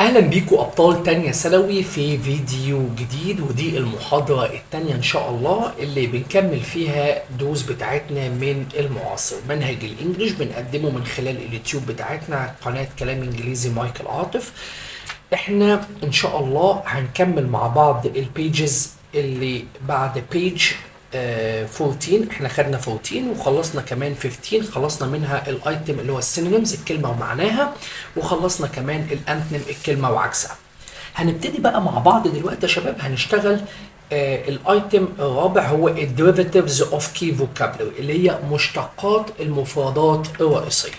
اهلا بيكم ابطال تانية ثانوي في فيديو جديد ودي المحاضرة التانية ان شاء الله اللي بنكمل فيها دروس بتاعتنا من المعاصر منهج الانجليش بنقدمه من خلال اليوتيوب بتاعتنا قناة كلام انجليزي مايكل عاطف احنا ان شاء الله هنكمل مع بعض البيجز اللي بعد بيج 14 احنا خدنا 14 وخلصنا كمان 15 خلصنا منها الايتم اللي هو السينونيمز الكلمه ومعناها وخلصنا كمان الانتنم الكلمه وعكسها هنبتدي بقى مع بعض دلوقتي يا شباب هنشتغل آه الايتم الرابع هو الديريفاتيفز اوف كي فوكابلري اللي هي مشتقات المفردات الرئيسيه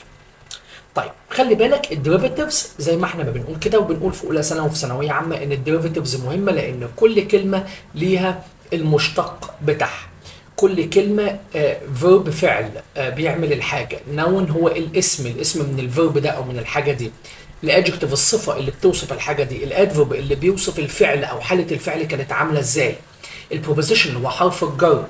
طيب خلي بالك الديريفاتيفز زي ما احنا ما بنقول كده وبنقول في اولى ثانوي وفي ثانويه عامه ان الديريفاتيفز مهمه لان كل كلمه ليها المشتق بتاعها كل كلمة فيرب uh, فعل uh, بيعمل الحاجة نون هو الاسم الاسم من الفيرب ده أو من الحاجة دي الادجكتيف الصفة اللي بتوصف الحاجة دي الادفرب اللي بيوصف الفعل أو حالة الفعل كانت عاملة ازاي البروبوزيشن اللي هو حرف الجر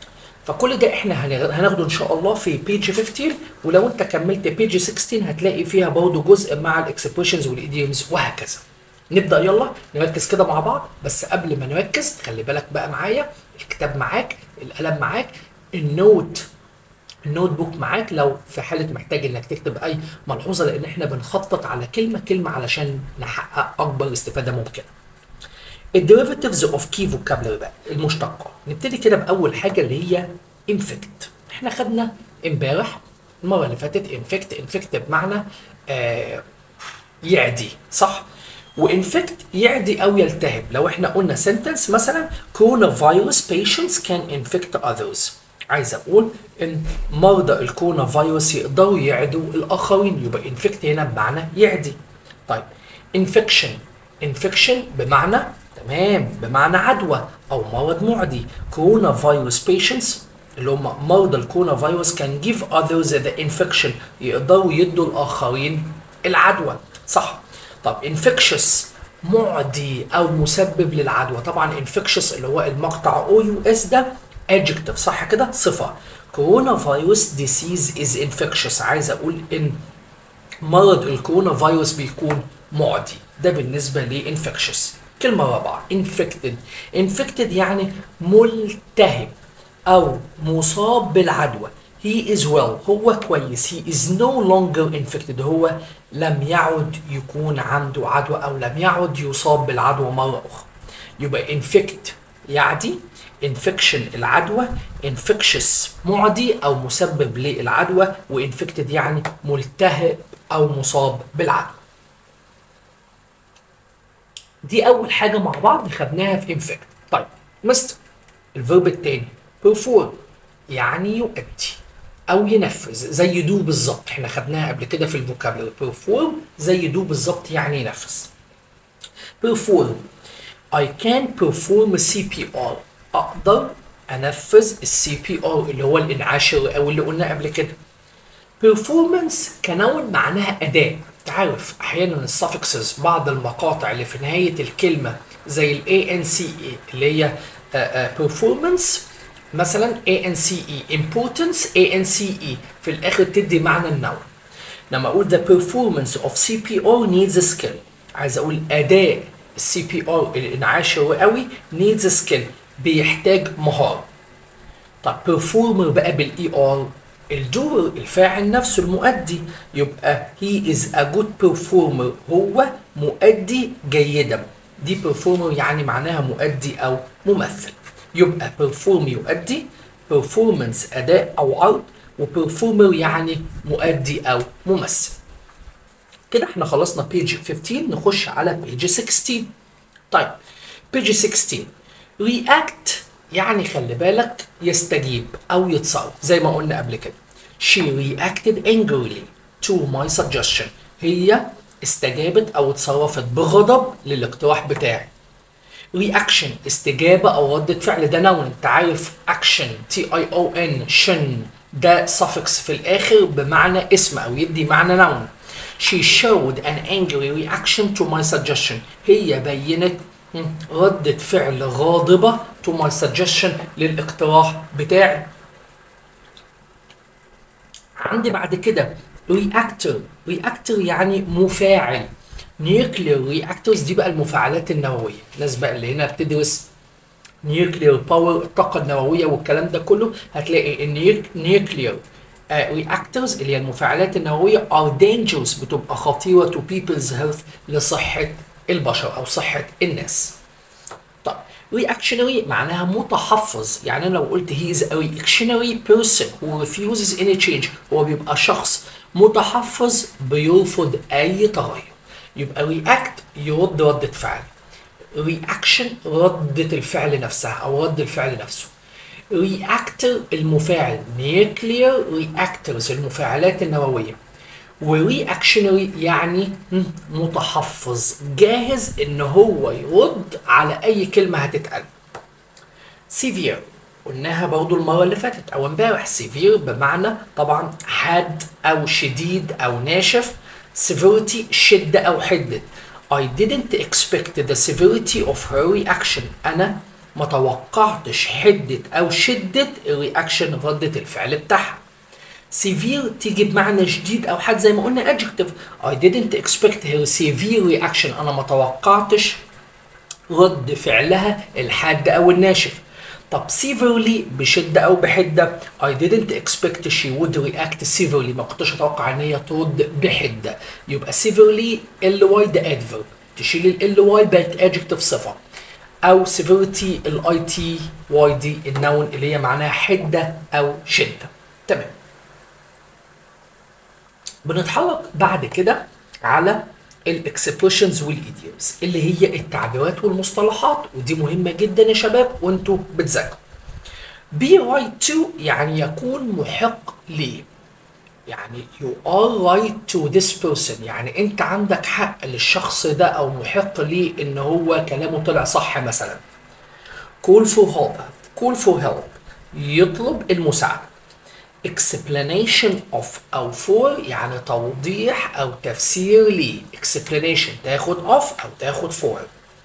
فكل ده احنا هناخده ان شاء الله في بيج 15 ولو انت كملت بيج 16 هتلاقي فيها برضه جزء مع الاكسبريشنز والايديومز وهكذا نبدا يلا نركز كده مع بعض بس قبل ما نركز خلي بالك بقى معايا الكتاب معاك القلم معاك النوت النوت بوك معاك لو في حاله محتاج انك تكتب اي ملحوظه لان احنا بنخطط على كلمه كلمه علشان نحقق اكبر استفاده ممكنه الديريفاتيفز اوف كي فوكابلري بقى المشتقات نبتدي كده باول حاجه اللي هي انفكت احنا خدنا امبارح المره اللي فاتت انفكت انفكت بمعنى آه يعدي صح وانفكت يعدي او يلتهب لو احنا قلنا سنتنس مثلا كورونا فيروس patients can infect others عايز اقول ان مرضى الكورونا فيروس يقدروا يعدوا الاخرين يبقى انفكت هنا بمعنى يعدي طيب انفكشن انفكشن بمعنى تمام بمعنى عدوى او مرض معدي كورونا فيروس patients اللي هم مرضى الكورونا فيروس can give others the infection يقدروا يدوا الاخرين العدوى صح طب انفكشس معدي او مسبب للعدوى طبعا انفكشس اللي هو المقطع او يو اس ده adjective صح كده صفه كورونا فيروس ديسيز از انفكشس عايز اقول ان مرض الكورونا فيروس بيكون معدي ده بالنسبه لانفكشس كلمه رابعه infected infected يعني ملتهب او مصاب بالعدوى he is well هو كويس he is no longer infected هو لم يعد يكون عنده عدوى او لم يعد يصاب بالعدوى مره اخرى يبقى infect يعدي infection العدوى infectious معدي او مسبب للعدوى وانفكتد يعني ملتهب او مصاب بالعدوى دي اول حاجه مع بعض خدناها في infect طيب مستر الفيرب الثاني perform يعني يؤدي او ينفذ زي دو بالظبط احنا خدناها قبل كده في الفوكابلري بيرفورم زي دو بالظبط يعني ينفذ بيرفورم I can perform CPR اقدر انفذ السي بي ار اللي هو الانعاش او اللي قلنا قبل كده performance كنون معناها اداء تعرف احيانا السفكسز بعض المقاطع اللي في نهايه الكلمه زي الاي ان سي اي اللي هي performance مثلا ANCE importance ANCE في الآخر تدي معنى النوع لما أقول the performance of CPR needs a skill عايز أقول أداء السي بي ار الانعاش الرئوي needs a skill بيحتاج مهارة طب performer بقى بالاي ار الدور الفاعل نفسه المؤدي يبقى he is a good performer هو مؤدي جيدا دي performer يعني معناها مؤدي أو ممثل يبقى perform يؤدي performance أداء أو عرض وperformer يعني مؤدي أو ممثل كده احنا خلصنا بيج 15 نخش على بيج 16 طيب بيج 16 react يعني خلي بالك يستجيب أو يتصرف زي ما قلنا قبل كده she reacted angrily to my suggestion هي استجابت أو اتصرفت بغضب للاقتراح بتاعي رياكشن استجابه او رده فعل ده نون انت عارف اكشن تي اي او ان شن ده suffix في الاخر بمعنى اسم او يدي معنى نون she showed an angry reaction to my suggestion هي بينت ردة فعل غاضبة to my suggestion للاقتراح بتاعي عندي بعد كده reactor reactor يعني مفاعل nuclear reactors دي بقى المفاعلات النوويه الناس بقى اللي هنا بتدرس nuclear power الطاقه النوويه والكلام ده كله هتلاقي ان nuclear reactors اللي هي المفاعلات النوويه are dangerous بتبقى خطيره to people's health لصحه البشر او صحه الناس طيب reactionary معناها متحفظ يعني انا لو قلت he is a reactionary person who refuses any change هو بيبقى شخص متحفظ بيرفض اي تغير يبقى react يرد ردة فعل reaction ردة الفعل نفسها او رد الفعل نفسه reactor المفاعل nuclear reactors المفاعلات النووية ورياكشنري يعني متحفظ جاهز ان هو يرد على اي كلمه هتتقال سيفير قلناها برضو المره اللي فاتت او امبارح سيفير بمعنى طبعا حاد او شديد او ناشف severity شده او حده I didn't expect the severity of her reaction انا ما توقعتش حده او شده الرياكشن رده الفعل بتاعها severe تيجي بمعنى شديد او حد زي ما قلنا adjective I didn't expect her severe reaction انا ما توقعتش رد فعلها الحاد او الناشف طب severely بشده او بحده I didn't expect she would react severely ما كنتش اتوقع ان هي ترد بحده يبقى severely ly ده adverb تشيل ال ly بقت adjective صفه او severity الاي تي واي دي النون اللي هي معناها حده او شده تمام بنتحرك بعد كده على الاكسبريشنز والايديومز اللي هي التعبيرات والمصطلحات ودي مهمه جدا يا شباب وانتوا بتذاكروا be right to يعني يكون محق ليه يعني you are right to this person يعني انت عندك حق للشخص ده او محق ليه ان هو كلامه طلع صح مثلا call for help call for help يطلب المساعده explanation of أو for يعني توضيح أو تفسير لي explanation تاخد of أو تاخد for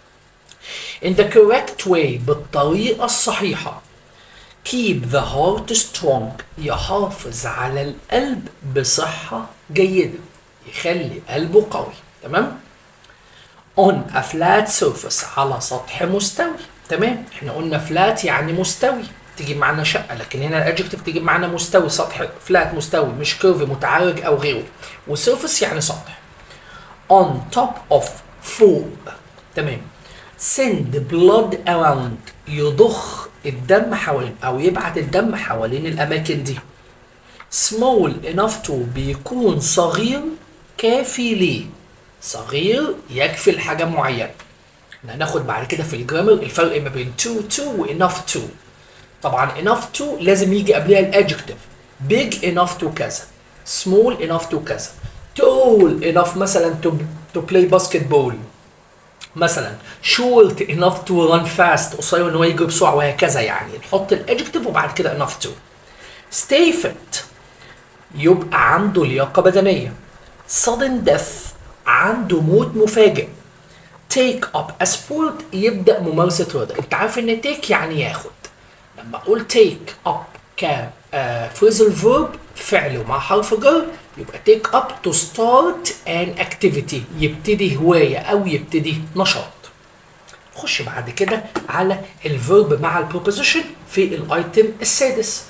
in the correct way بالطريقة الصحيحة keep the heart strong يحافظ على القلب بصحة جيدة يخلي قلبه قوي تمام on a flat surface على سطح مستوي تمام احنا قلنا flat يعني مستوي تجيب معانا شقه لكن هنا الادجكتيف تجيب معانا مستوي سطح فلات مستوي مش كيرف متعرج او غيره وسيرفس يعني سطح on top of فوق تمام send blood around يضخ الدم حوالين او يبعت الدم حوالين الاماكن دي small enough to بيكون صغير كافي ليه صغير يكفي لحاجه معينه احنا هناخد بعد كده في الجرامر الفرق ما بين to to و enough to طبعا enough to لازم يجي قبلها الادجكتيف big enough to كذا small enough to كذا tall enough مثلا to, to play basketball مثلا short enough to run fast قصير ان هو يجري بسرعه وهكذا يعني نحط الادجكتيف وبعد كده enough to stay fit يبقى عنده لياقه بدنيه sudden death عنده موت مفاجئ take up a sport يبدا ممارسه رياضه انت عارف ان take يعني ياخد لما اقول take up ك phrasal verb فعل ومع حرف جر يبقى take up to start an activity يبتدي هواية أو يبتدي نشاط نخش بعد كده على الفيرب مع البروبوزيشن في الايتم السادس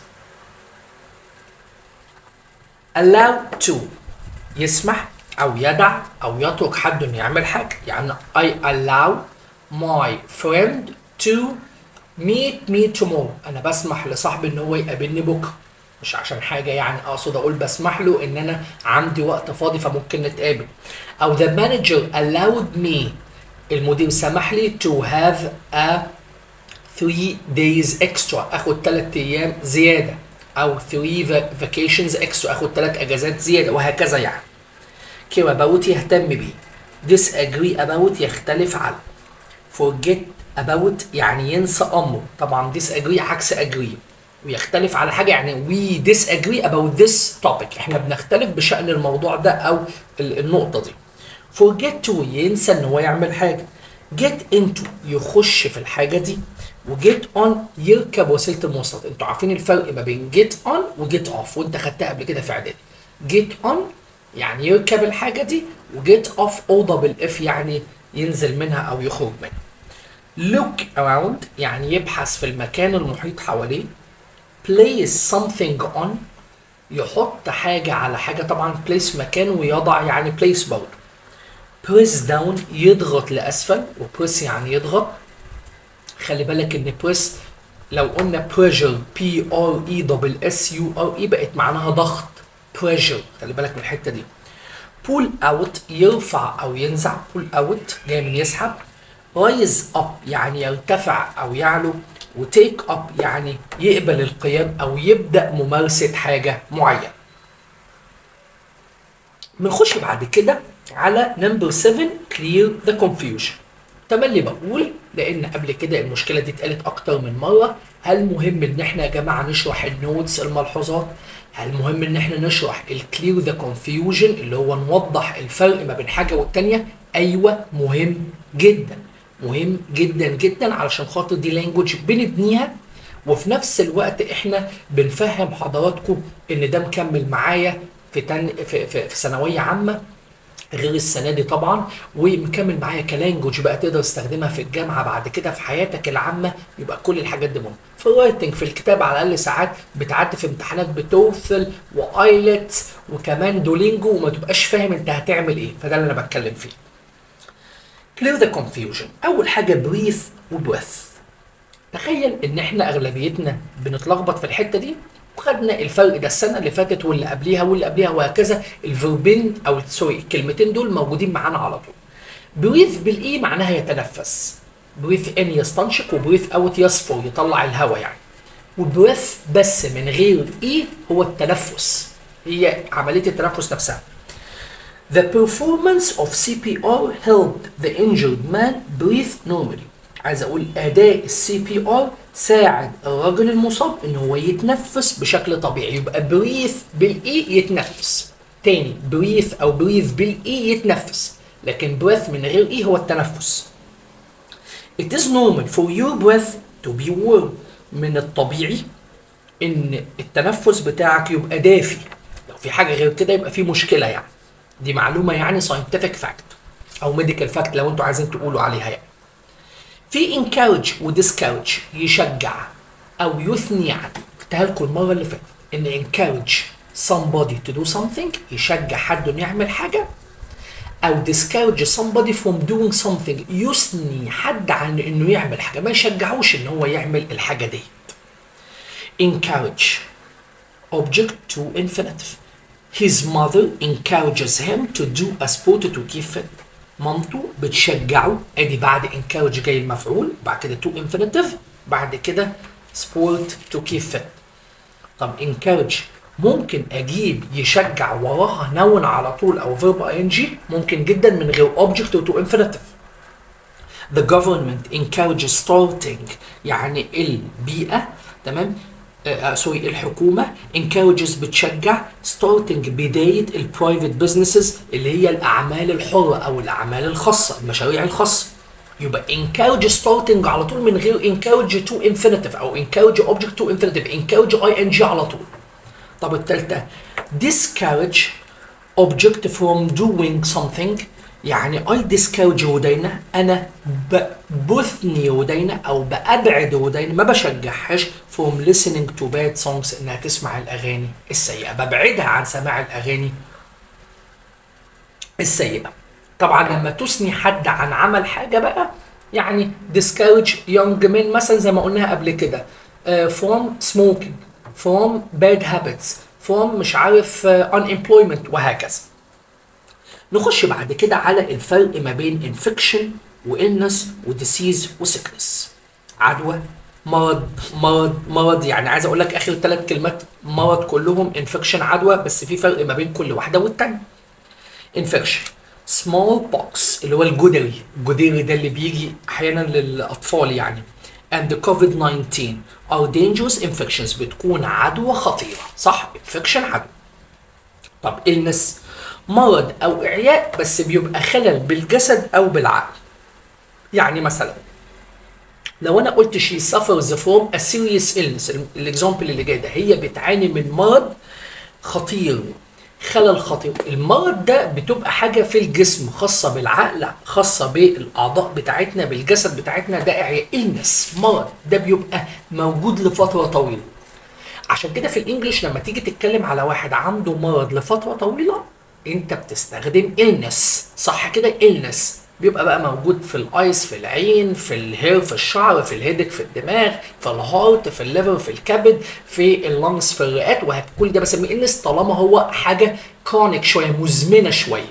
allow to يسمح أو يدع أو يترك حد إنه يعمل حاجة يعني I allow my friend to meet me tomorrow انا بسمح لصاحبي ان هو يقابلني بكره مش عشان حاجه يعني اقصد اقول بسمح له ان انا عندي وقت فاضي فممكن نتقابل او the manager allowed me المدير سمح لي to have a 3 days extra اخد 3 ايام زياده او 3 vacations extra اخد 3 اجازات زياده وهكذا يعني care about يهتم بيه disagree about يختلف عنه forget about يعني ينسى امره طبعا disagree عكس agree ويختلف على حاجه يعني we disagree about this topic احنا بنختلف بشان الموضوع ده او النقطه دي forget to ينسى ان هو يعمل حاجه get into يخش في الحاجه دي وجيت اون يركب وسيله المواصلات انتوا عارفين الفرق ما بين جيت اون وجيت اوف وانت خدتها قبل كده في اعدادي جيت اون يعني يركب الحاجة دي وجيت اوف او دبل اف يعني ينزل منها او يخرج منها look around يعني يبحث في المكان المحيط حواليه place something on يحط حاجة على حاجة طبعا place مكان ويضع يعني place برضه press down يضغط لأسفل و press يعني يضغط خلي بالك ان press لو قلنا pressure P R E double S U R E بقت معناها ضغط pressure خلي بالك من الحتة دي pull out يرفع او ينزع pull out جاي من يسحب rise up يعني يرتفع او يعلو وتيك اب يعني يقبل القيام او يبدا ممارسه حاجه معينه بنخش بعد كده على نمبر 7 كلير ذا confusion تملي بقول لان قبل كده المشكله دي اتقالت اكتر من مره هل مهم ان احنا يا جماعه نشرح النوتس الملحوظات هل مهم ان احنا نشرح الكلير ذا confusion اللي هو نوضح الفرق ما بين حاجه والتانيه ايوه مهم جدا مهم جدا جدا علشان خاطر دي لانجوج بنبنيها وفي نفس الوقت احنا بنفهم حضراتكم ان ده مكمل معايا في تن في, في, في ثانويه عامه غير السنه دي طبعا ومكمل معايا كلانجوج بقى تقدر تستخدمها في الجامعه بعد كده في حياتك العامه يبقى كل الحاجات دي مهمه في الرايتنج في الكتاب على الاقل ساعات بتعدي في امتحانات بتوفل وايلتس وكمان دولينجو وما تبقاش فاهم انت هتعمل ايه فده اللي انا بتكلم فيه clear the confusion اول حاجه breathe وبريث تخيل ان احنا اغلبيتنا بنتلخبط في الحته دي وخدنا الفرق ده السنه اللي فاتت واللي قبليها واللي قبليها وهكذا الفيربين او سوري الكلمتين دول موجودين معانا على طول بريث بالاي معناها يتنفس بريث ان يستنشق وبريث اوت يصفر يطلع الهواء يعني وبريث بس من غير اي هو التنفس هي عمليه التنفس نفسها The performance of CPR helped the injured man breathe normally. عايز اقول اداء السي بي ار ساعد الراجل المصاب ان هو يتنفس بشكل طبيعي يبقى بريث بالاي يتنفس تاني بريث او بريث بالاي يتنفس لكن بريث من غير اي هو التنفس It is normal for your breath to be warm من الطبيعي ان التنفس بتاعك يبقى دافي لو في حاجه غير كده يبقى في مشكله يعني دي معلومه يعني scientific fact او medical fact لو انتوا عايزين تقولوا عليها يعني في encourage و discourage يشجع او يثني عن قلتها لكم المره اللي فاتت ان encourage somebody to do something يشجع حد انه يعمل حاجه او discourage somebody from doing something يثني حد عن انه يعمل حاجه ما يشجعوش ان هو يعمل الحاجه دي encourage object to infinitive his mother encourages him to do a sport to keep fit مامته بتشجعه ادي بعد encourage جاي المفعول بعد كده to infinitive بعد كده sport to keep fit طب encourage ممكن اجيب يشجع وراها نون على طول او verb ing ممكن جدا من غير object و to infinitive the government encourages starting يعني البيئة تمام آه سوري الحكومة encourages بتشجع starting بداية البرايفت businesses اللي هي الأعمال الحرة أو الأعمال الخاصة المشاريع الخاصة يبقى encourage starting على طول من غير encourage to infinitive أو encourage object to infinitive encourage ing على طول طب التالتة discourage object from doing something يعني I discourage هدينا أنا بثني هدينا أو بأبعد هدينا ما بشجعهاش from listening to bad songs إنها تسمع الأغاني السيئة ببعدها عن سماع الأغاني السيئة طبعا لما تثني حد عن عمل حاجة بقى يعني discourage young men مثلا زي ما قلناها قبل كده uh, from smoking from bad habits from مش عارف uh, unemployment وهكذا نخش بعد كده على الفرق ما بين infection وإلنس وديسيز وسكنس عدوى مرض مرض مرض يعني عايز اقول لك اخر ثلاث كلمات مرض كلهم انفكشن عدوى بس في فرق ما بين كل واحده والتانيه انفكشن سمول بوكس اللي هو الجدري الجدري ده اللي بيجي احيانا للاطفال يعني and كوفيد 19 are dangerous infections بتكون عدوى خطيره صح انفكشن عدوى طب illness مرض او اعياء بس بيبقى خلل بالجسد او بالعقل يعني مثلا لو انا قلت she suffers from a serious illness الاكزامبل اللي جاي ده هي بتعاني من مرض خطير خلل خطير المرض ده بتبقى حاجة في الجسم خاصة بالعقل خاصة بالأعضاء بتاعتنا بالجسد بتاعتنا ده إعياء إلنس مرض ده بيبقى موجود لفترة طويلة عشان كده في الانجليش لما تيجي تتكلم على واحد عنده مرض لفترة طويلة انت بتستخدم illness صح كده illness بيبقى بقى موجود في الايس في العين في الهير في الشعر في الهيدك في الدماغ في الهارت في الليفر في الكبد في اللنجز في الرئات وكل ده بسميه illness طالما هو حاجه كرونيك شويه مزمنه شويه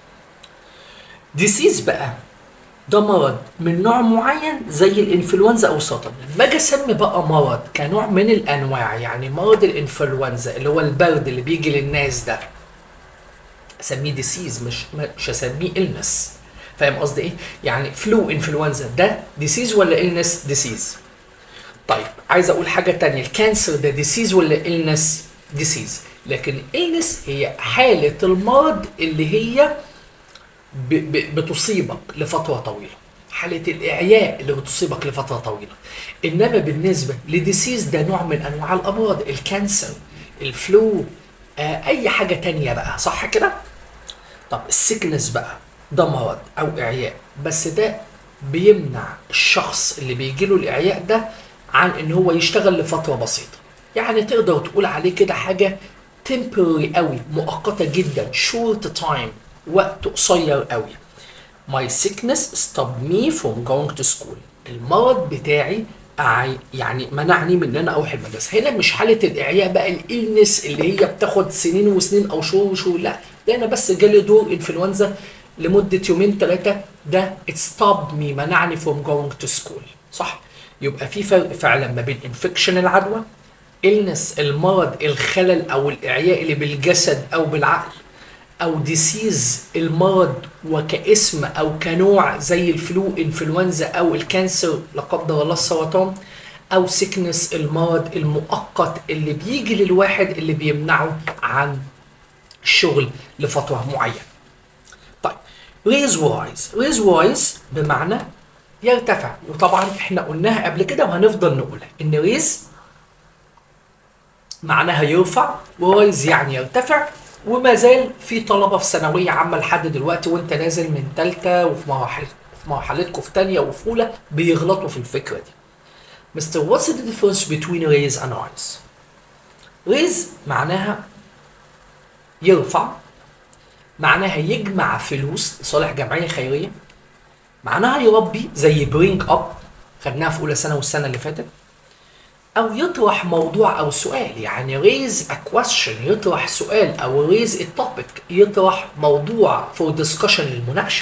ديسيز بقى ده مرض من نوع معين زي الانفلونزا او السرطان لما اجي اسمي بقى مرض كنوع من الانواع يعني مرض الانفلونزا اللي هو البرد اللي بيجي للناس ده اسميه ديسيز مش مش اسميه النس فاهم قصدي ايه يعني فلو انفلونزا ده ديسيز ولا النس ديسيز طيب عايز اقول حاجه تانية الكانسر ده ديسيز ولا النس ديسيز لكن النس هي حاله المرض اللي هي ب ب بتصيبك لفتره طويله حاله الاعياء اللي بتصيبك لفتره طويله انما بالنسبه لديسيز ده نوع من انواع الامراض الكانسر الفلو آه اي حاجه تانية بقى صح كده طب السكنس بقى ده مرض او اعياء بس ده بيمنع الشخص اللي بيجيله الاعياء ده عن ان هو يشتغل لفتره بسيطه يعني تقدر تقول عليه كده حاجه temporary قوي مؤقته جدا short time وقت قصير قوي my sickness stopped me from going to school المرض بتاعي يعني منعني من ان انا اروح المدرسه هنا مش حاله الاعياء بقى الالنس اللي هي بتاخد سنين وسنين او شهور وشهور لا ده انا بس جالي دور انفلونزا لمده يومين ثلاثه ده it stopped me منعني from going to school صح يبقى في فرق فعلا ما بين انفكشن العدوى illness المرض الخلل او الاعياء اللي بالجسد او بالعقل او ديسيز المرض وكاسم او كنوع زي الفلو انفلونزا او الكانسر لا قدر الله السرطان او سيكنس المرض المؤقت اللي بيجي للواحد اللي بيمنعه عن الشغل لفتره معينه. طيب ريز وايز ريز وايز بمعنى يرتفع وطبعا احنا قلناها قبل كده وهنفضل نقولها ان ريز معناها يرفع ورايز يعني يرتفع وما زال في طلبه في ثانويه عامه لحد دلوقتي وانت نازل من ثالثه وفي مراحل في مرحلتكم في ثانيه وفي اولى بيغلطوا في الفكره دي. مستر واتس ذا difference between raise and rise؟ raise معناها يرفع معناها يجمع فلوس لصالح جمعيه خيريه معناها يربي زي برينج اب خدناها في اولى سنه والسنه اللي فاتت او يطرح موضوع او سؤال يعني raise a question يطرح سؤال او raise a topic يطرح موضوع for discussion للمناقشه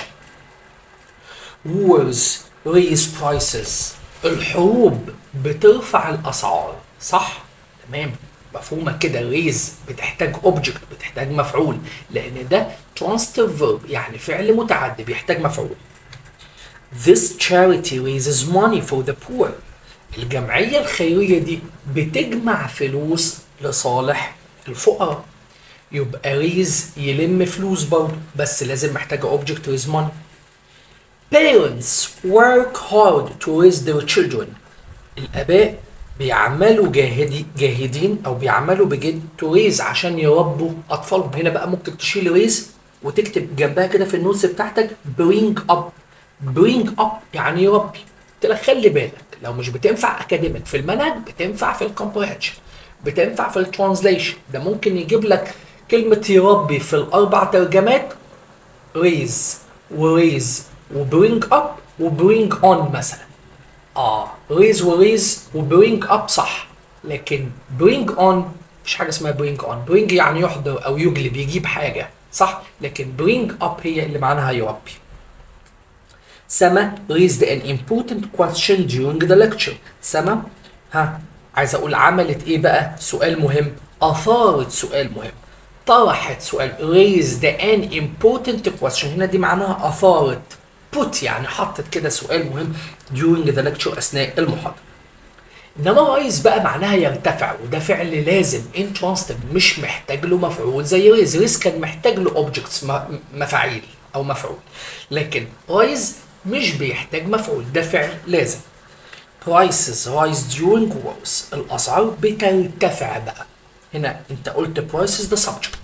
wars raise prices الحروب بترفع الاسعار صح تمام مفهومه كده ريز بتحتاج اوبجكت بتحتاج مفعول لان ده transitive verb يعني فعل متعدي بيحتاج مفعول This charity raises money for the poor الجمعية الخيرية دي بتجمع فلوس لصالح الفقراء يبقى ريز يلم فلوس برضه بس لازم محتاجة اوبجكت ريز money Parents work hard to raise their children الآباء بيعملوا جاهدي جاهدين او بيعملوا بجد تو ريز عشان يربوا اطفالهم هنا بقى ممكن تشيل ريز وتكتب جنبها كده في النوتس بتاعتك برينج اب برينج اب يعني يربي قلت لك خلي بالك لو مش بتنفع اكاديميك في المنهج بتنفع في الكومبريهنشن بتنفع في الترانزليشن ده ممكن يجيب لك كلمة يربي في الأربع ترجمات ريز وريز وبرينج اب وبرينج اون مثلا اه ريز وريز وبرينج اب صح لكن برينج اون مش حاجه اسمها برينج اون برينج يعني يحضر او يجلب يجيب حاجه صح لكن برينج اب هي اللي معناها يربي سما raised an important question during the lecture سما ها عايز اقول عملت ايه بقى سؤال مهم اثارت سؤال مهم طرحت سؤال raised an important question هنا دي معناها اثارت put يعني حطت كده سؤال مهم during the lecture اثناء المحاضره انما رايز بقى معناها يرتفع وده فعل لازم intransitive مش محتاج له مفعول زي ريز ريز كان محتاج له اوبجكتس مفاعيل او مفعول لكن رايز مش بيحتاج مفعول ده فعل لازم prices rise during wars الاسعار بترتفع بقى هنا انت قلت prices ده subject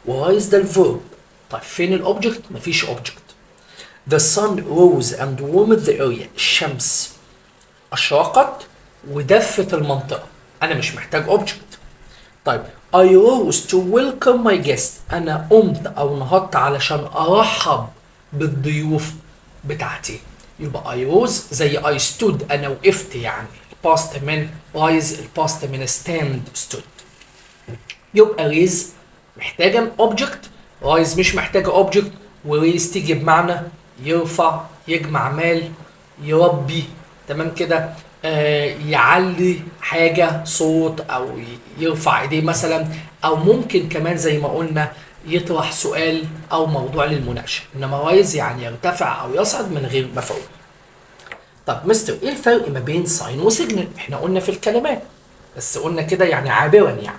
ورايز ده الفيرب طيب فين الاوبجكت مفيش اوبجكت The sun rose and warmed the area الشمس أشرقت ودفت المنطقة أنا مش محتاج اوبجكت طيب I rose to welcome my guest أنا قمت أو نهضت علشان أرحب بالضيوف بتاعتي يبقى I rose زي I stood أنا وقفت يعني الباست من rise الباست من stand stood يبقى ريز محتاجة اوبجكت رايز مش محتاجة اوبجكت وريز تيجي بمعنى يرفع يجمع مال يربي تمام كده آه يعلي حاجة صوت أو ي- يرفع إيديه مثلا أو ممكن كمان زي ما قلنا يطرح سؤال أو موضوع للمناقشة إنما رايز يعني يرتفع أو يصعد من غير مفعول طب مستر إيه الفرق ما بين ساين وسيجنال؟ إحنا قلنا في الكلمات بس قلنا كده يعني عابرا يعني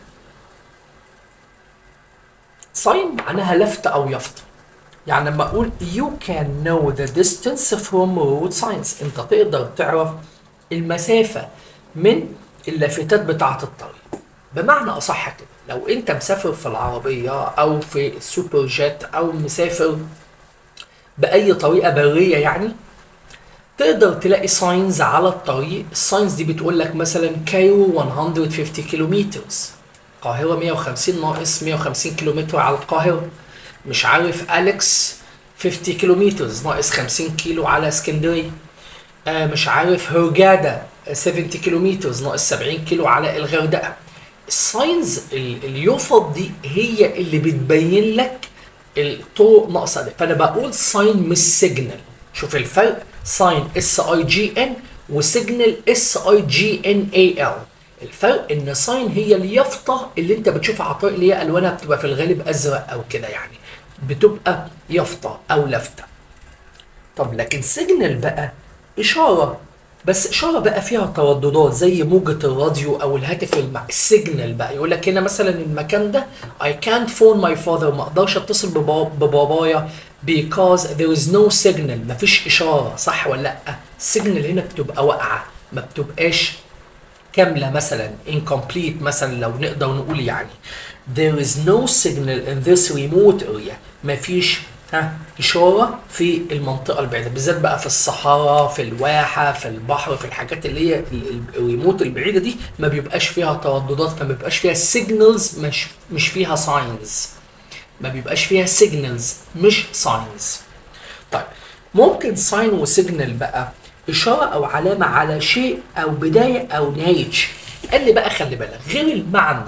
ساين معناها لفت او يافطه يعني لما اقول you can know the distance from road signs انت تقدر تعرف المسافه من اللافتات بتاعه الطريق بمعنى اصح كده لو انت مسافر في العربيه او في السوبر جيت او مسافر باي طريقه بريه يعني تقدر تلاقي ساينز على الطريق الساينز دي بتقول لك مثلا كايرو 150 كيلومتر القاهرة 150 ناقص 150 كيلومتر على القاهرة مش عارف أليكس 50 كيلومتر ناقص 50 كيلو على اسكندرية آه مش عارف هرجادة 70 كيلومتر ناقص 70 كيلو على الغردقة الساينز ال- اليوفط دي هي اللي بتبين لك الطرق ناقصه ده فانا بقول ساين مش سيجنال شوف الفرق ساين اس اي جي ان وسيجنال اس اي جي ان اي ال الفرق ان ساين هي اليافطه اللي انت بتشوفها على الطريق اللي هي الوانها بتبقى في الغالب ازرق او كده يعني بتبقى يافطه او لافته طب لكن سيجنال بقى اشاره بس اشاره بقى فيها ترددات زي موجه الراديو او الهاتف المع السيجنال بقى يقول لك هنا مثلا المكان ده I can't phone my father ما اقدرش اتصل ببا- ببابايا because there is no signal مفيش اشاره صح ولا لا السيجنال هنا بتبقى واقعه ما بتبقاش كاملة مثلا incomplete مثلا لو نقدر نقول يعني there is no signal in this remote area مفيش ها إشارة في المنطقة البعيدة بالذات بقى في الصحراء في الواحة في البحر في الحاجات اللي هي ال- ال- الريموت البعيدة دي ما بيبقاش فيها ترددات فما بيبقاش فيها signals مش مش فيها signs ما بيبقاش فيها signals مش signs طيب ممكن ساين وسيجنال بقى إشارة أو علامة على شيء أو بداية أو نهاية شيء قال لي بقى خلي بالك غير المعنى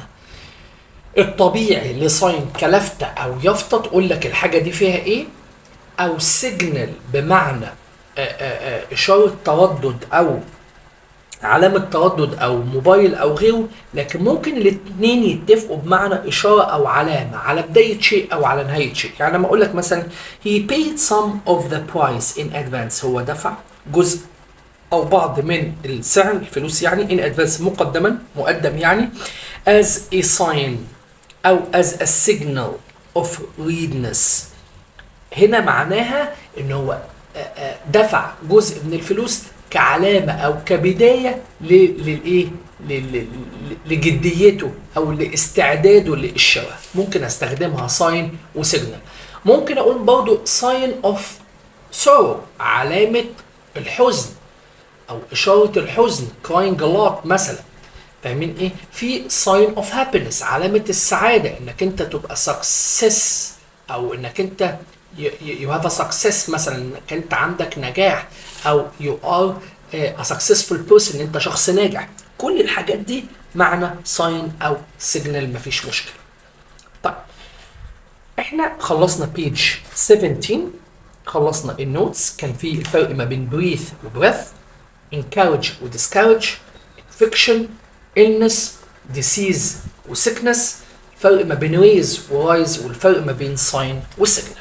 الطبيعي لساين كلفتة أو يافطة تقول لك الحاجة دي فيها إيه أو سيجنال بمعنى آه، آه، آه، إشارة تردد أو علامة تردد أو موبايل أو غيره لكن ممكن الاتنين يتفقوا بمعنى إشارة أو علامة على بداية شيء أو على نهاية شيء يعني لما أقول لك مثلا he paid some of the price in advance هو دفع جزء أو بعض من السعر الفلوس يعني in advance مقدما مقدم يعني as a sign أو as a signal of readiness هنا معناها ان هو آه، آه، دفع جزء من الفلوس كعلامه او كبدايه ل- للايه ل- ل- ل- لجديته او لاستعداده للشراء ممكن استخدمها ساين وسيجنال ممكن اقول برضو ساين اوف سورو علامه الحزن او اشاره الحزن crying a lot مثلا فاهمين ايه في sign of happiness علامه السعاده انك انت تبقى success او انك انت you, you have a success مثلا انك انت عندك نجاح او you are a successful person ان انت شخص ناجح كل الحاجات دي معنى sign او signal مفيش مشكله طيب احنا خلصنا بيج 17 خلصنا النوتس كان في الفرق ما بين breathe وبريث encourage ودiscourage infection illness disease وsickness فرق ما بين raise ورايز والفرق ما بين sign وsignal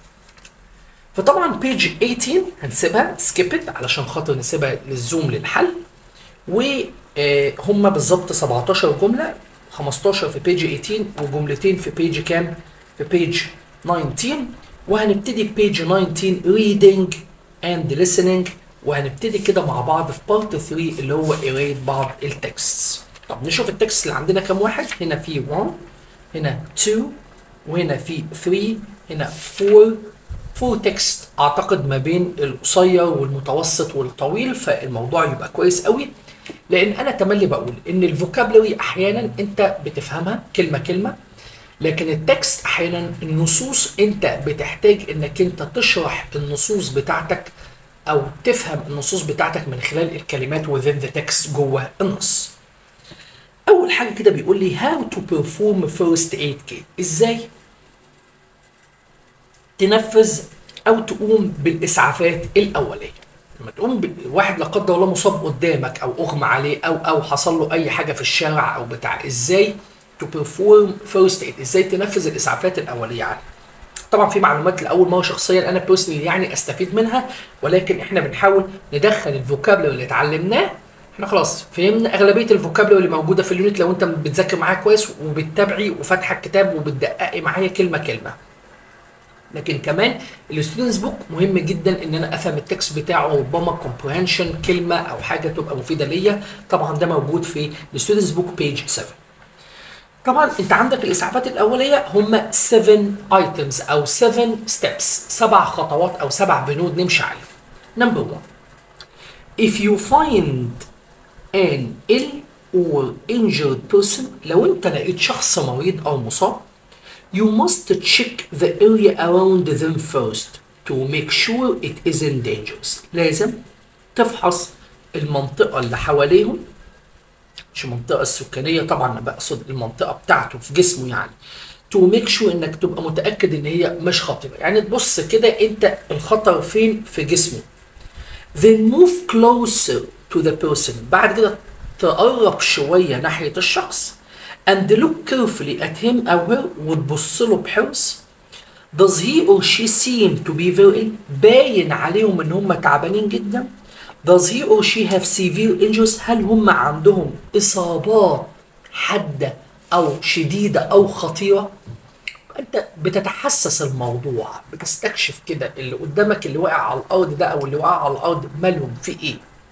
فطبعا بيج 18 هنسيبها سكيبت علشان خاطر نسيبها للزوم للحل وهم بالظبط 17 جمله 15 في بيج 18 وجملتين في بيج كام؟ في بيج 19 وهنبتدي بيج 19 reading and listening وهنبتدي كده مع بعض في بارت 3 اللي هو قرايه بعض التكست طب نشوف التكست اللي عندنا كام واحد هنا في 1 هنا 2 وهنا في 3 هنا 4 فور تكست اعتقد ما بين القصير والمتوسط والطويل فالموضوع يبقى كويس قوي لان انا تملي بقول ان الفوكابلري احيانا انت بتفهمها كلمه كلمه لكن التكست احيانا النصوص انت بتحتاج انك انت تشرح النصوص بتاعتك او تفهم النصوص بتاعتك من خلال الكلمات within the text جوه النص اول حاجه كده بيقول لي how to perform first aid kit ازاي تنفذ او تقوم بالاسعافات الاوليه لما تقوم ب- واحد لا قدر الله مصاب قدامك او اغمى عليه او او حصل له اي حاجه في الشارع او بتاع ازاي تو بيرفورم فيرست ايد ازاي تنفذ الاسعافات الاوليه عليه طبعا في معلومات لاول مره شخصيا انا بيرسونالي يعني استفيد منها ولكن احنا بنحاول ندخل الفوكابلري اللي اتعلمناه احنا خلاص فهمنا اغلبيه الفوكابلري اللي موجوده في اليونت لو انت بتذاكر معايا كويس وبتتابعي وفاتحه الكتاب وبتدققي معايا كلمه كلمه لكن كمان الستودنتس بوك مهم جدا ان انا افهم التكست بتاعه ربما كومبريهنشن كلمه او حاجه تبقى مفيده ليا طبعا ده موجود في الستودنتس بوك بيج 7 طبعا انت عندك الاسعافات الاوليه هم 7 ايتمز او 7 ستيبس سبع خطوات او سبع بنود نمشي عليهم نمبر 1 if you find an ill or injured person لو انت لقيت شخص مريض او مصاب you must check the area around them first to make sure it isn't dangerous لازم تفحص المنطقة اللي حواليهم مش المنطقة السكانية طبعا أنا بقصد المنطقة بتاعته في جسمه يعني to make sure انك تبقى متأكد ان هي مش خطيرة يعني تبص كده انت الخطر فين في جسمه then move closer to the person بعد كده تقرب شوية ناحية الشخص and look carefully at him أو her وتبص له بحرص does he or she seem to be very ill باين عليهم ان هم تعبانين جدا does he or she have severe injuries هل هم عندهم إصابات حادة أو شديدة أو خطيرة انت بتتحسس الموضوع بتستكشف كده اللي قدامك اللي واقع على الارض ده او اللي واقع على الارض مالهم في ايه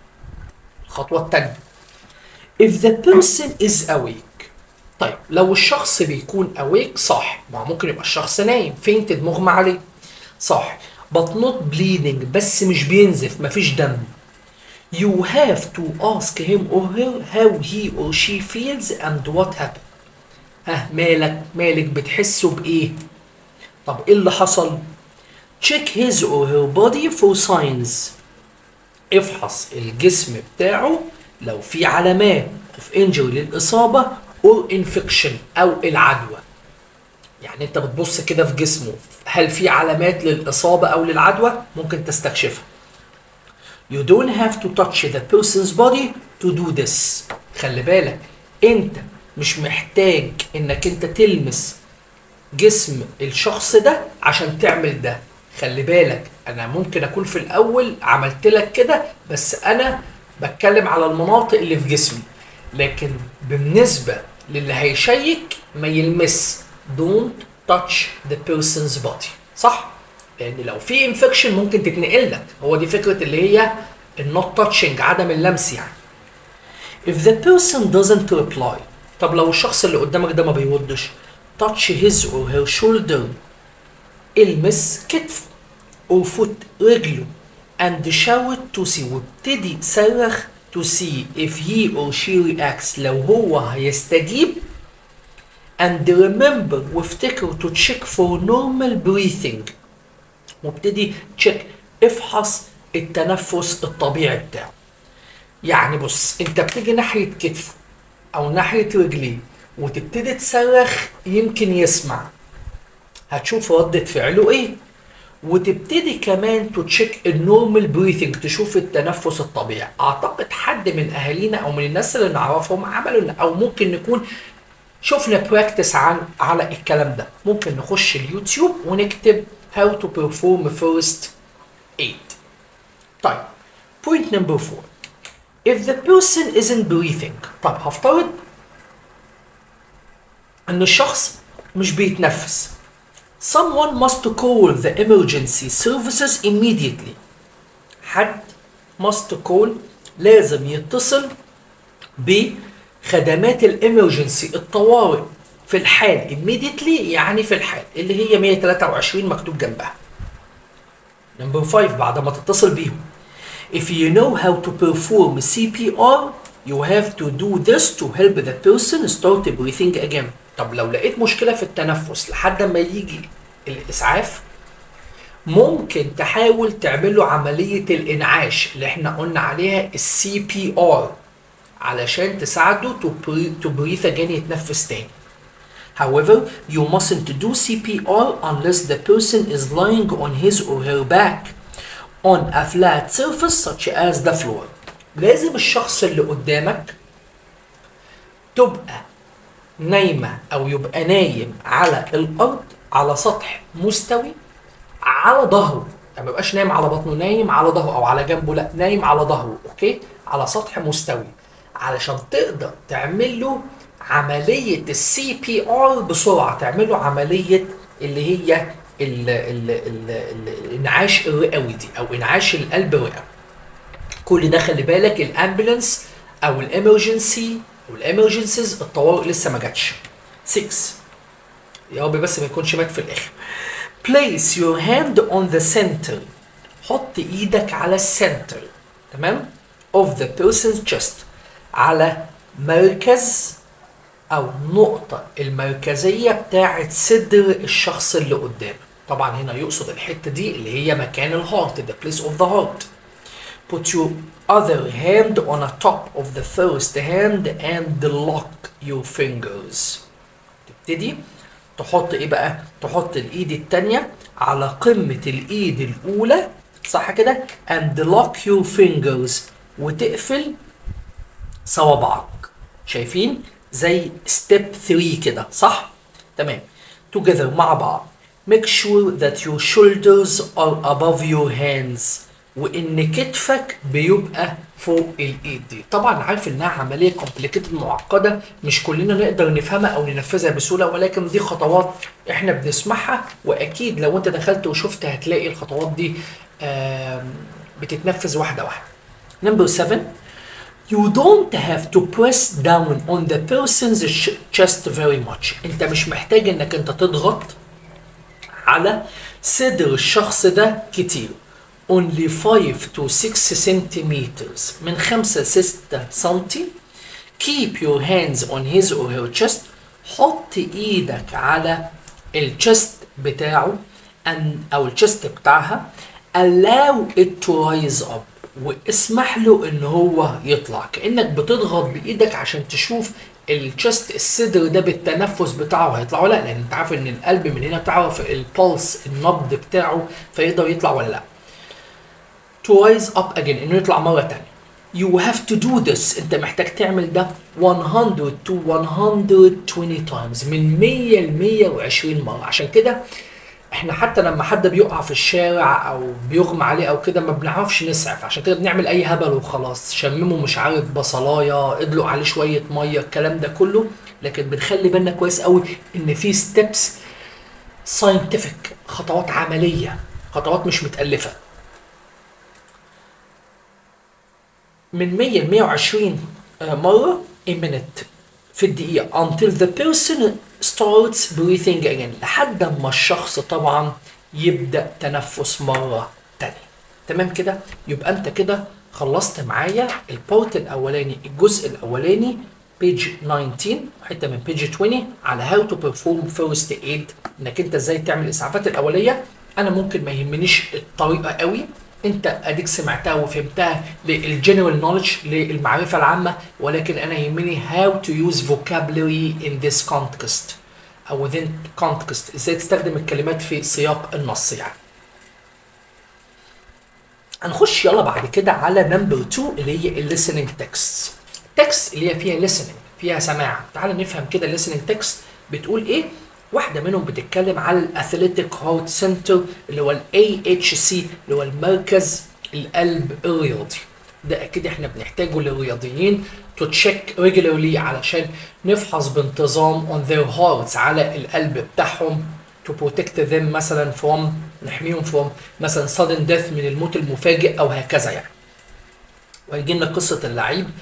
الخطوه الثانيه if the person is awake طيب لو الشخص بيكون awake صح ما هو ممكن يبقى الشخص نايم fainted مغمى عليه صح but not bleeding بس مش بينزف مفيش دم you have to ask him or her how he or she feels and what happened ها مالك مالك بتحسه بايه طب ايه اللي حصل check his or her body for signs افحص الجسم بتاعه لو في علامات of injury للإصابة or infection أو العدوى يعني انت بتبص كده في جسمه هل في علامات للإصابة أو للعدوى ممكن تستكشفها You don't have to touch the person's body to do this خلي بالك انت مش محتاج انك انت تلمس جسم الشخص ده عشان تعمل ده خلي بالك انا ممكن اكون في الاول عملت لك كده بس انا بتكلم على المناطق اللي في جسمي لكن بالنسبة للي هيشيك ما يلمس don't touch the person's body صح؟ لان لو في انفكشن ممكن تتنقل لك هو دي فكرة اللي هي النوت تاتشنج عدم اللمس يعني if the person doesn't reply طب لو الشخص اللي قدامك ده ما بيردش touch his or her shoulder المس كتفه or foot رجله and shout to see وابتدي صرخ to see if he or she reacts لو هو هيستجيب and remember وافتكر to check for normal breathing وابتدي تشيك افحص التنفس الطبيعي بتاعه يعني بص انت بتيجي ناحية كتفه او ناحية رجليه وتبتدي تصرخ يمكن يسمع هتشوف ردة فعله ايه وتبتدي كمان تشيك النورمال بريثنج تشوف التنفس الطبيعي اعتقد حد من اهالينا او من الناس اللي نعرفهم عملوا او ممكن نكون شفنا براكتس عن على الكلام ده ممكن نخش اليوتيوب ونكتب how to perform first aid طيب point number four if the person isn't breathing طب هفترض ان الشخص مش بيتنفس someone must call the emergency services immediately حد must call لازم يتصل بخدمات الامرجنسي الطوارئ في الحال immediately يعني في الحال اللي هي 123 مكتوب جنبها نمبر 5 بعد ما تتصل بيهم if you know how to perform CPR you have to do this to help the person start breathing again طب لو لقيت مشكلة في التنفس لحد ما يجي الإسعاف ممكن تحاول تعمل له عملية الإنعاش اللي احنا قلنا عليها السي بي ار علشان تساعده to breathe, to breathe again يتنفس تاني. However, you mustn't do CPR unless the person is lying on his or her back on a flat surface such as the floor. لازم الشخص اللي قدامك تبقى نايمة أو يبقى نايم على الأرض على سطح مستوي على ظهره يعني ما يبقاش نايم على بطنه نايم على ظهره او على جنبه لا نايم على ظهره اوكي على سطح مستوي علشان تقدر تعمل له عمليه السي بي ار بسرعه تعمل له عمليه اللي هي ال ال ال ال الانعاش الرئوي دي او انعاش القلب الرئوي كل ده خلي بالك الامبولانس او الامرجنسي والامرجنسيز الطوارئ لسه ما جاتش 6 يا رب بس ما يكونش مات في الاخر place your hand on the center حط ايدك على السنتر تمام of the person's chest على مركز او نقطة المركزية بتاعة صدر الشخص اللي قدامك طبعا هنا يقصد الحتة دي اللي هي مكان الهارت the place of the heart put your other hand on the top of the first hand and lock your fingers تبتدي تحط ايه بقى تحط الايد التانية على قمة الايد الاولى صح كده and lock your fingers وتقفل صوابعك شايفين زي ستيب 3 كده صح تمام together مع بعض make sure that your shoulders are above your hands وان كتفك بيبقى فوق الايد دي طبعا عارف انها عمليه كومبليكيتد معقده مش كلنا نقدر نفهمها او ننفذها بسهوله ولكن دي خطوات احنا بنسمعها واكيد لو انت دخلت وشفت هتلاقي الخطوات دي بتتنفذ واحده واحده نمبر 7 You don't have to press down on the person's chest very much. انت مش محتاج انك انت تضغط على صدر الشخص ده كتير. only 5 to 6 centimeters من 5 6 سنتي keep your hands on his or her chest حط ايدك على الشست بتاعه أن او الشست بتاعها allow it to rise up واسمح له ان هو يطلع كانك بتضغط بايدك عشان تشوف الشست الصدر ده بالتنفس بتاعه هيطلع ولا لا لان انت عارف ان القلب من هنا بتعرف البلس النبض بتاعه فيقدر يطلع ولا لا to rise up again انه يطلع مره تانية you have to do this انت محتاج تعمل ده 100 to 120 times من 100 ل 120 مره عشان كده احنا حتى لما حد بيقع في الشارع او بيغمى عليه او كده ما بنعرفش نسعف عشان كده بنعمل اي هبل وخلاص شممه مش عارف بصلايه ادلق عليه شويه ميه الكلام ده كله لكن بنخلي بالنا كويس قوي ان في ستيبس ساينتفك خطوات عمليه خطوات مش متالفه من 100 ل 120 مرة a minute في الدقيقة until the person starts breathing again لحد ما الشخص طبعا يبدأ تنفس مرة تانية تمام كده يبقى انت كده خلصت معايا البارت الاولاني الجزء الاولاني بيج 19 حته من بيج 20 على هاو تو بيرفورم فيرست ايد انك انت ازاي تعمل الاسعافات الاوليه انا ممكن ما يهمنيش الطريقه قوي انت اديك سمعتها وفهمتها للجنرال نولج للمعرفه العامه ولكن انا يهمني how to use vocabulary in this context او within context ازاي تستخدم الكلمات في سياق النص يعني هنخش يلا بعد كده على نمبر 2 اللي هي الليسننج تكست تكست اللي هي فيها listening فيها سماع تعال نفهم كده listening تكست بتقول ايه واحده منهم بتتكلم على الاثليتيك هارت سنتر اللي هو الاي اتش سي اللي هو المركز القلب الرياضي ده اكيد احنا بنحتاجه للرياضيين تو تشيك ريجولارلي علشان نفحص بانتظام اون ذير هارتس على القلب بتاعهم to protect them مثلا from نحميهم from مثلا sudden death من الموت المفاجئ او هكذا يعني ويجي لنا قصه اللعيب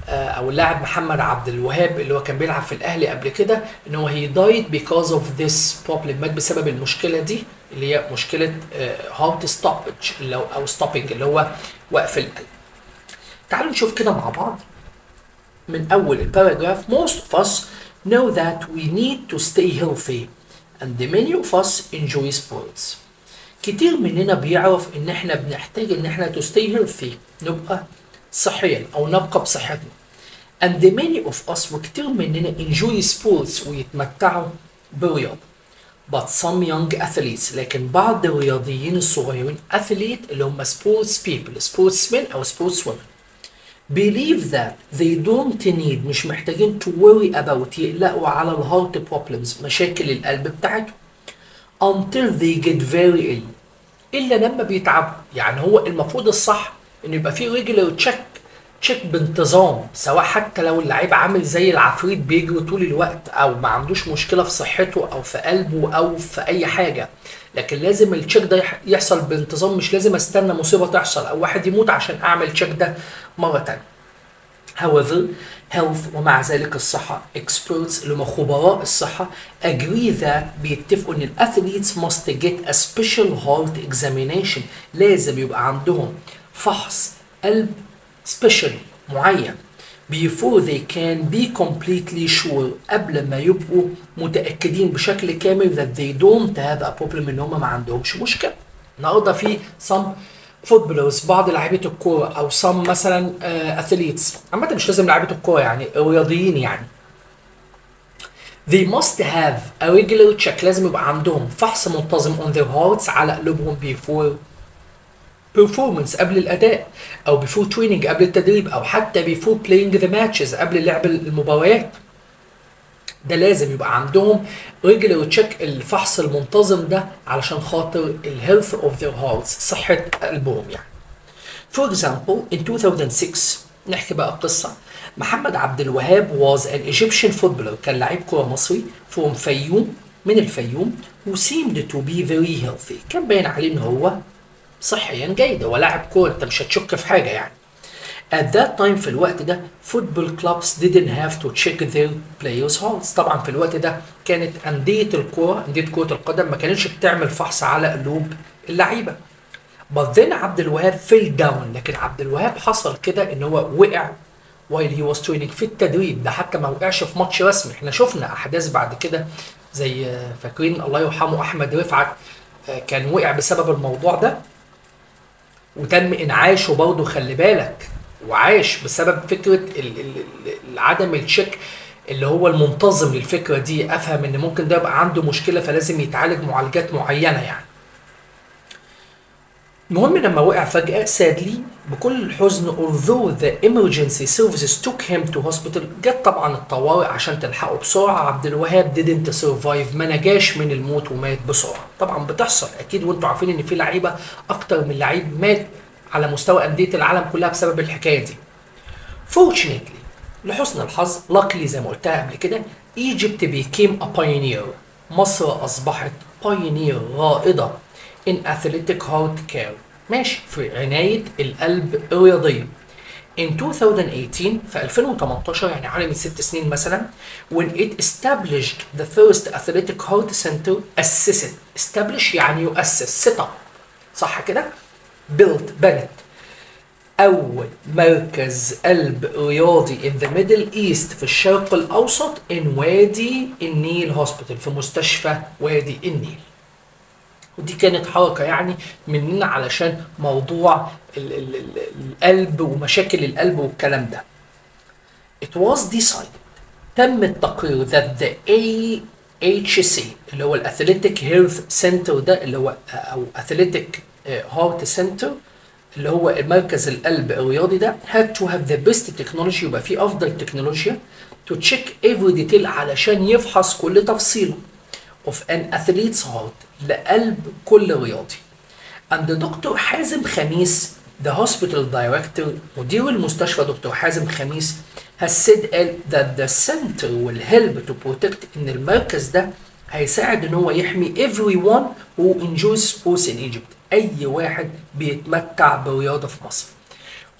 آه، او اللاعب محمد عبد الوهاب اللي هو كان بيلعب في الاهلي قبل كده ان هو he died because of this problem مات بسبب المشكله دي اللي هي مشكله هارت stoppage اللي هو او stopping اللي هو وقف القلب تعالوا نشوف كده مع بعض من اول الباراجراف most of us know that we need to stay healthy and many of us enjoy sports كتير مننا بيعرف ان احنا بنحتاج ان احنا to stay healthy نبقى صحيا او نبقى بصحتنا and many of us وكتير مننا enjoy sports ويتمتعوا بالرياضة but some young athletes لكن بعض الرياضيين الصغيرين athlete اللي هم sports people sportsmen او sportswomen believe that they don't need مش محتاجين to worry about يقلقوا على الهارت problems مشاكل القلب بتاعتهم until they get very ill الا لما بيتعبوا يعني هو المفروض الصح ان يبقى في regular check تشيك بانتظام سواء حتى لو اللعيب عامل زي العفريت بيجري طول الوقت او ما عندوش مشكله في صحته او في قلبه او في اي حاجه لكن لازم التشيك ده يح- يحصل بانتظام مش لازم استنى مصيبه تحصل او واحد يموت عشان اعمل تشيك ده مره تانية However, health ومع ذلك الصحة experts اللي هم خبراء الصحة agree that بيتفقوا ان الاثليتس must get a special heart examination لازم يبقى عندهم فحص قلب special معين before they can be completely sure قبل ما يبقوا متأكدين بشكل كامل that they don't have a problem ان هم ما عندهمش مشكلة النهارده في some فوتبولرز بعض لاعيبه الكوره او سم مثلا اثليتس عامه مش لازم لاعيبه الكوره يعني رياضيين يعني They must have a regular check لازم يبقى عندهم فحص منتظم on their hearts على قلوبهم before performance قبل الأداء أو before training قبل التدريب أو حتى before playing the matches قبل لعب المباريات ده لازم يبقى عندهم regular check الفحص المنتظم ده علشان خاطر ال health of their hearts صحة قلبهم يعني For example in 2006 نحكي بقى قصة محمد عبد الوهاب was an Egyptian footballer كان لعيب كرة مصري from فيوم من الفيوم who seemed to be very healthy كان باين عليه ان هو صحيا جيد هو لاعب كورة انت مش هتشك في حاجة يعني At that time في الوقت ده football clubs didn't have to check their players' hearts طبعا في الوقت ده كانت أندية الكرة أندية كرة القدم ما كانتش بتعمل فحص على قلوب اللعيبة But then عبد الوهاب fell down لكن عبد الوهاب حصل كده ان هو وقع while he was training في التدريب ده حتى ما وقعش في ماتش رسمي احنا شفنا احداث بعد كده زي آه، فاكرين الله يرحمه احمد رفعت آه، كان وقع بسبب الموضوع ده وتم انعاشه برضه خلي بالك وعاش بسبب فكره ال- ال- ال- عدم التشيك اللي هو المنتظم للفكره دي افهم ان ممكن ده يبقى عنده مشكله فلازم يتعالج معالجات معينه يعني المهم لما وقع فجأة sadly بكل الحزن although the emergency services took him to hospital جت طبعا الطوارئ عشان تلحقه بسرعة عبد الوهاب didn't survive ما نجاش من الموت ومات بسرعة طبعا بتحصل أكيد وانتوا عارفين إن في لعيبة أكتر من لعيب مات على مستوى أندية العالم كلها بسبب الحكاية دي Fortunately لحسن الحظ luckily زي ما قلتها قبل كده Egypt became a pioneer مصر أصبحت pioneer رائدة in athletic heart care ماشي في عناية القلب الرياضية in 2018 في 2018 يعني حوالي من ست سنين مثلا when it established the first athletic heart center أسست establish يعني يؤسس set up صح كده built بنت أول مركز قلب رياضي in the Middle East في الشرق الأوسط in وادي النيل هوسبيتال في مستشفى وادي النيل ودي كانت حركة يعني مننا علشان موضوع ال ال ال القلب ومشاكل القلب والكلام ده It was decided تم التقرير that the AHC اللي هو الأثليتيك هيلث سنتر ده اللي هو أو أثليتيك هارت سنتر اللي هو مركز القلب الرياضي ده had to have the best technology يبقى فيه أفضل تكنولوجيا to check every detail علشان يفحص كل تفصيله of an athlete's heart لقلب كل رياضي and دكتور حازم خميس the hospital director مدير المستشفى دكتور حازم خميس has said that the center will help to protect ان المركز ده هيساعد ان هو يحمي everyone who enjoys sports in Egypt اي واحد بيتمتع برياضه في مصر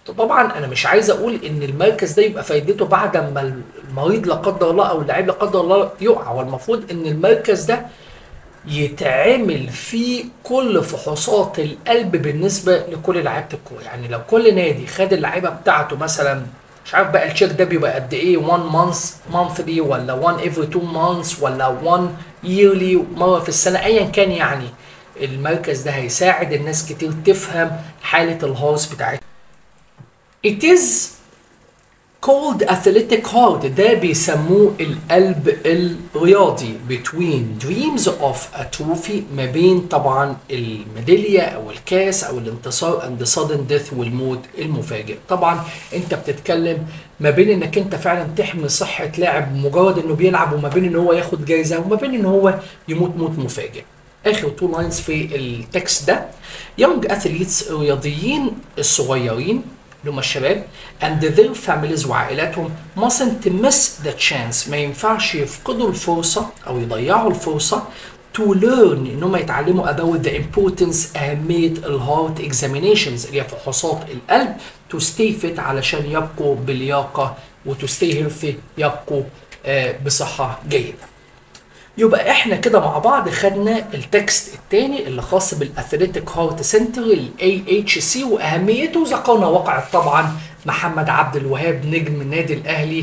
طبعا انا مش عايز اقول ان المركز ده يبقى فايدته بعد ما المريض لا قدر الله او اللاعب لا قدر الله يقع والمفروض ان المركز ده يتعمل فيه كل فحوصات القلب بالنسبه لكل لعيبه الكوره يعني لو كل نادي خد اللعيبه بتاعته مثلا مش عارف بقى التشيك ده بيبقى قد ايه 1 مانث مانثلي ولا 1 every 2 مانثs ولا 1 yearly مره في السنه ايا كان يعني المركز ده هيساعد الناس كتير تفهم حاله الهارس بتاعتها It is called athletic heart ده بيسموه القلب الرياضي between dreams of a trophy ما بين طبعا الميدالية او الكاس او الانتصار and the sudden death والموت المفاجئ طبعا انت بتتكلم ما بين انك انت فعلا تحمي صحة لاعب مجرد انه بيلعب وما بين ان هو ياخد جايزة وما بين ان هو يموت موت مفاجئ اخر تو لاينز في التكست ده young athletes الرياضيين الصغيرين اللي هم الشباب and their families وعائلاتهم mustn't miss the chance ما ينفعش يفقدوا الفرصة أو يضيعوا الفرصة to learn إن هم يتعلموا about the importance أهمية الهارت examinations اللي هي فحوصات القلب to stay fit علشان يبقوا بلياقة و to stay healthy يبقوا آه بصحة جيدة. يبقى احنا كده مع بعض خدنا التكست الثاني اللي خاص بالاثليتيك هارت سنتر الاي اتش سي واهميته ذكرنا وقعت طبعا محمد عبد الوهاب نجم النادي الاهلي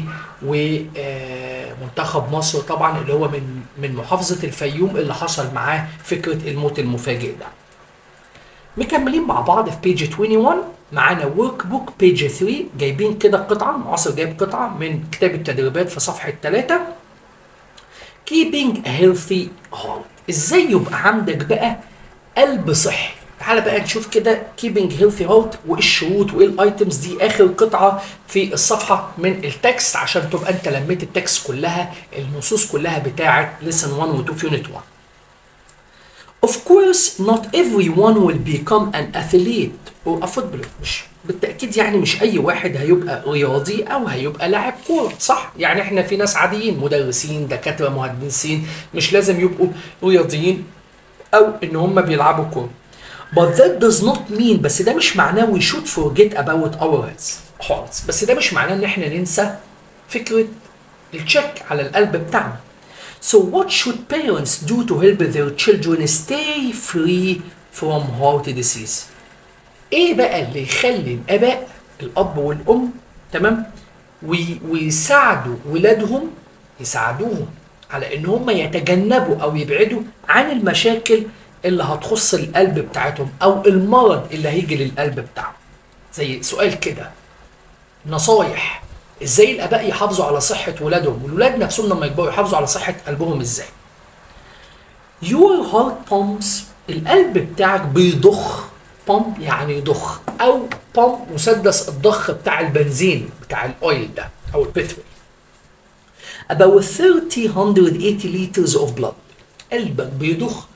ومنتخب مصر طبعا اللي هو من من محافظه الفيوم اللي حصل معاه فكره الموت المفاجئ ده. مكملين مع بعض في بيج 21 معانا ورك بوك بيج 3 جايبين كده قطعه معاصر جايب قطعه من كتاب التدريبات في صفحه 3 keeping a healthy heart ازاي يبقى عندك بقى قلب صحي تعالى بقى نشوف كده keeping healthy heart وايه الشروط وايه الايتمز دي اخر قطعه في الصفحه من التكست عشان تبقى انت لميت التكست كلها النصوص كلها بتاعه lesson 1 و 2 في unit 1 Of course not everyone will become an athlete or a footballer مش بالتأكيد يعني مش أي واحد هيبقى رياضي أو هيبقى لاعب كورة صح يعني إحنا في ناس عاديين مدرسين دكاترة مهندسين مش لازم يبقوا رياضيين أو إن هم بيلعبوا كورة But that does not mean بس ده مش معناه we should forget about our health خالص بس ده مش معناه إن إحنا ننسى فكرة التشيك على القلب بتاعنا So what should parents do to help their children stay free from heart disease? ايه بقى اللي يخلي الاباء الاب والام تمام وي ويساعدوا ولادهم يساعدوهم على ان هم يتجنبوا او يبعدوا عن المشاكل اللي هتخص القلب بتاعتهم او المرض اللي هيجي للقلب بتاعهم زي سؤال كده نصايح ازاي الاباء يحافظوا على صحه ولادهم والولاد نفسهم لما يكبروا يحافظوا على صحه قلبهم ازاي your heart pumps القلب بتاعك بيضخ بامب يعني ضخ او بامب مسدس الضخ بتاع البنزين بتاع الاويل ده او البترول about 380 liters of blood قلبك بيضخ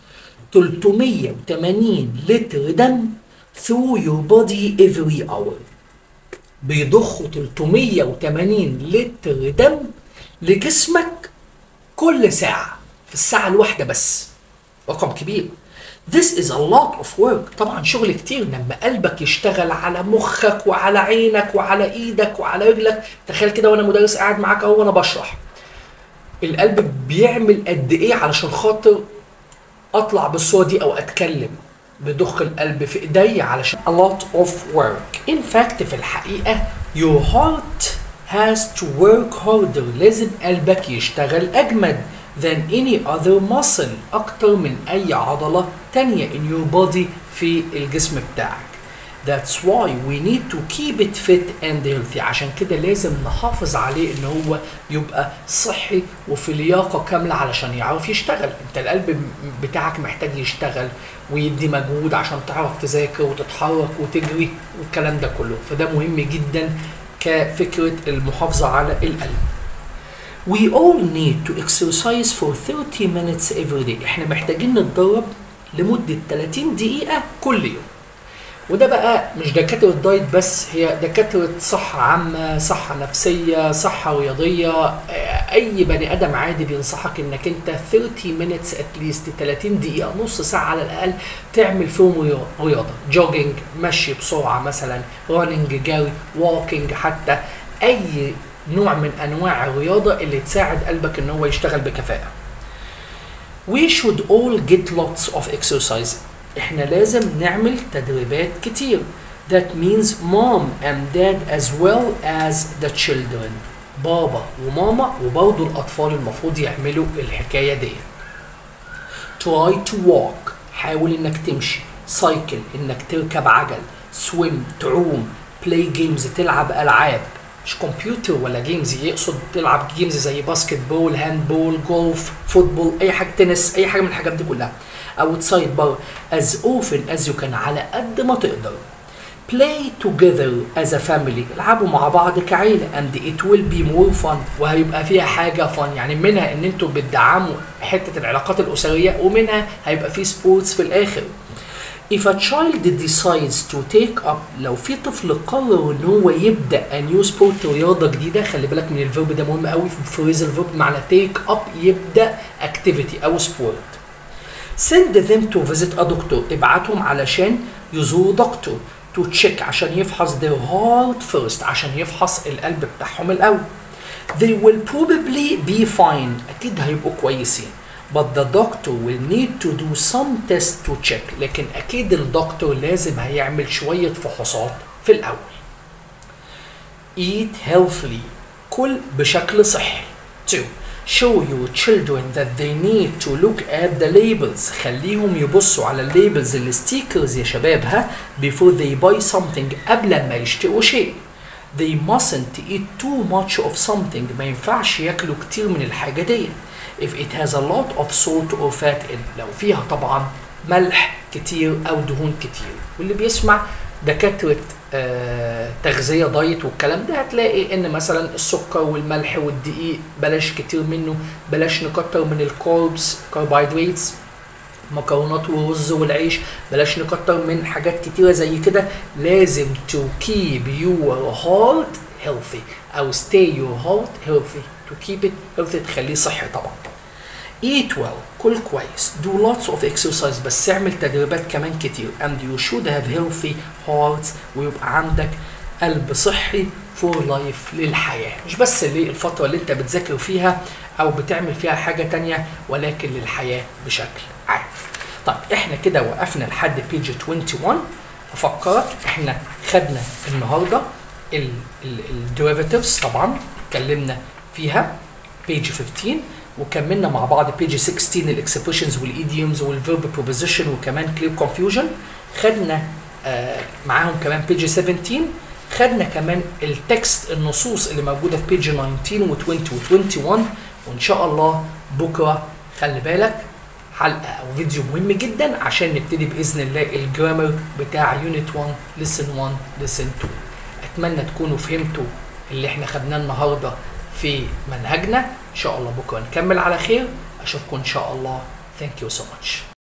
380 لتر دم through your body every hour بيضخ 380 لتر دم لجسمك كل ساعة في الساعة الواحدة بس رقم كبير This is a lot of work طبعا شغل كتير لما قلبك يشتغل على مخك وعلى عينك وعلى ايدك وعلى رجلك تخيل كده وانا مدرس قاعد معاك اهو وانا بشرح القلب بيعمل قد ايه علشان خاطر اطلع بالصوره دي او اتكلم بضخ القلب في ايدي علشان a lot of work in fact في الحقيقه your heart has to work harder لازم قلبك يشتغل اجمد than any other muscle أكتر من أي عضلة تانية in your body في الجسم بتاعك. That's why we need to keep it fit and healthy عشان كده لازم نحافظ عليه ان هو يبقى صحي وفي لياقة كاملة علشان يعرف يشتغل انت القلب بتاعك محتاج يشتغل ويدي مجهود عشان تعرف تذاكر وتتحرك وتجري والكلام ده كله فده مهم جدا كفكرة المحافظة على القلب We all need to exercise for 30 minutes every day. احنا محتاجين نتدرب لمدة 30 دقيقة كل يوم. وده بقى مش دكاترة دايت بس هي دكاترة صحة عامة صحة نفسية صحة رياضية آه، أي بني آدم عادي بينصحك إنك أنت 30 minutes at least 30 دقيقة نص ساعة على الأقل تعمل فيهم ريا- رياضة جوجينج مشي بسرعة مثلا راننج جري walking حتى أي نوع من أنواع الرياضة اللي تساعد قلبك إن هو يشتغل بكفاءة We should all get lots of exercise. احنا لازم نعمل تدريبات كتير. That means mom and dad as well as the children. بابا وماما وبرضه الأطفال المفروض يعملوا الحكاية دي. Try to walk. حاول إنك تمشي. Cycle إنك تركب عجل. Swim تعوم. Play games تلعب ألعاب. مش كمبيوتر ولا جيمز يقصد تلعب جيمز زي باسكت بول هاند بول جولف فوتبول اي حاجه تنس اي حاجه من الحاجات دي كلها outside بره as often as you can على قد ما تقدر play together as a family العبوا مع بعض كعيلة and it will be more fun وهيبقى فيها حاجة fun يعني منها ان انتوا بتدعموا حتة العلاقات الأسرية ومنها هيبقى في سبورتس في الآخر If a child decides to take up لو في طفل قرر ان هو يبدا a new sport رياضه جديده خلي بالك من الفيرب ده مهم قوي في phrasal verb معنى take up يبدا activity او sport send them to visit a doctor ابعتهم علشان يزوروا دكتور to check عشان يفحص their heart first عشان يفحص القلب بتاعهم الاول they will probably be fine اكيد هيبقوا كويسين but the doctor will need to do some tests to check لكن اكيد الدكتور لازم هيعمل شوية فحوصات في الاول eat healthily كل بشكل صحي 2 show your children that they need to look at the labels خليهم يبصوا على الليبلز الستيكرز يا شباب ها before they buy something قبل ما يشتروا شيء they mustn't eat too much of something ما ينفعش ياكلوا كتير من الحاجة دي if it has a lot of salt or fat in لو فيها طبعا ملح كتير او دهون كتير واللي بيسمع دكاترة آه تغذية دايت والكلام ده هتلاقي ان مثلا السكر والملح والدقيق بلاش كتير منه بلاش نكتر من الكاربس كربوهيدراتس مكرونات والرز والعيش بلاش نكتر من حاجات كتيرة زي كده لازم to keep your heart healthy او stay your heart healthy to keep it healthy تخليه صحي طبعا eat well كل كويس do lots of exercise بس اعمل تدريبات كمان كتير and you should have healthy hearts ويبقى عندك قلب صحي for life للحياة مش بس للفترة اللي انت بتذاكر فيها او بتعمل فيها حاجة تانية ولكن للحياة بشكل عام طيب احنا كده وقفنا لحد بيج 21 افكرك احنا خدنا النهارده الديريفاتيفز طبعا اتكلمنا فيها بيج 15 وكملنا مع بعض بيج 16 الاكسبريشنز والايديومز والفيرب بروبوزيشن وكمان كلير كونفيوجن خدنا آه معاهم كمان بيج 17 خدنا كمان التكست النصوص اللي موجوده في بيج 19 و20 و21 وان شاء الله بكره خلي بالك حلقه او فيديو مهم جدا عشان نبتدي باذن الله الجرامر بتاع يونت 1 لسن 1 لسن 2 اتمنى تكونوا فهمتوا اللي احنا خدناه النهارده في منهجنا ان شاء الله بكره نكمل على خير اشوفكم ان شاء الله ثانك يو سو ماتش